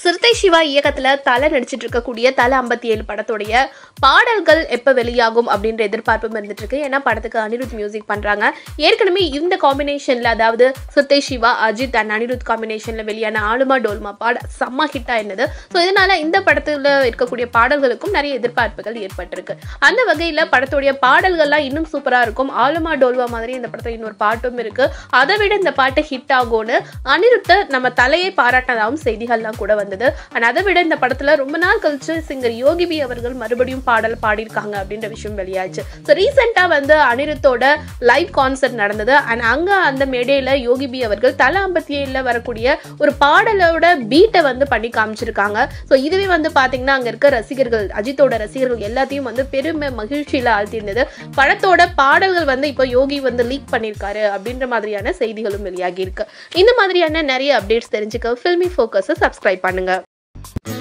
சிறுத்தை சிவா இயக்கத்துல தலை நடிச்சிட்டு இருக்கக்கூடிய தலை ஐம்பத்தி ஏழு படத்துடைய பாடல்கள் எப்ப வெளியாகும் அப்படின்ற எதிர்பார்ப்பும் இருந்துட்டு இருக்கு ஏன்னா படத்துக்கு அனிருத் மியூசிக் பண்றாங்க ஏற்கனவே இந்த காம்பினேஷன்ல அதாவது சிறுத்தை சிவா அஜித் அண்ட் அனிருத் காம்பினேஷன்ல வெளியான ஆலுமா டோல்மா பாட செம்ம ஹிட் ஆயிருந்தது ஸோ இதனால இந்த படத்துல இருக்கக்கூடிய பாடல்களுக்கும் நிறைய எதிர்பார்ப்புகள் ஏற்பட்டிருக்கு அந்த வகையில படத்துடைய பாடல்கள்லாம் இன்னும் சூப்பரா இருக்கும் ஆலுமா டோல்வா மாதிரி இந்த படத்துல இன்னொரு பாட்டும் இருக்கு அதை விட இந்த பாட்டு ஹிட் ஆகும்னு அனிருத்தை நம்ம தலையை பாராட்டினதாகவும் செய்திகள்லாம் கூட வந்தது அண்ட் அதை விட இந்த படத்துல ரொம்ப நாள் கழிச்சு சிங்கர் யோகி பி அவர்கள் மறுபடியும் பாடல் பாடியிருக்காங்க அப்படின்ற விஷயம் வெளியாச்சு ஸோ ரீசெண்டா வந்து அனிருத்தோட லைவ் கான்சர்ட் நடந்தது அண்ட் அங்க அந்த மேடையில யோகி பி அவர்கள் தலை ஐம்பத்தி ஏழுல வரக்கூடிய ஒரு பாடலோட பீட்டை வந்து பண்ணி காமிச்சிருக்காங்க ஸோ இதுவே வந்து பாத்தீங்கன்னா அங்க இருக்க ரசிகர்கள் அஜித்தோட ரசிகர்கள் எல்லாத்தையும் வந்து பெருமை மகிழ்ச்சியில ஆழ்த்தியிருந்தது படத்தோட பாடல்கள் வந்து இப்போ யோகி வந்து லீக் பண்ணியிருக்காரு அப்படின்ற மாதிரியான செய்திகளும் வெளியாகி இருக்கு இந்த மாதிரியான நிறைய அப்டேட்ஸ் தெரிஞ்சுக்க ஃபில்மி ஃபோக்கஸை சப்ஸ்கிரைப் பண்ணுங்க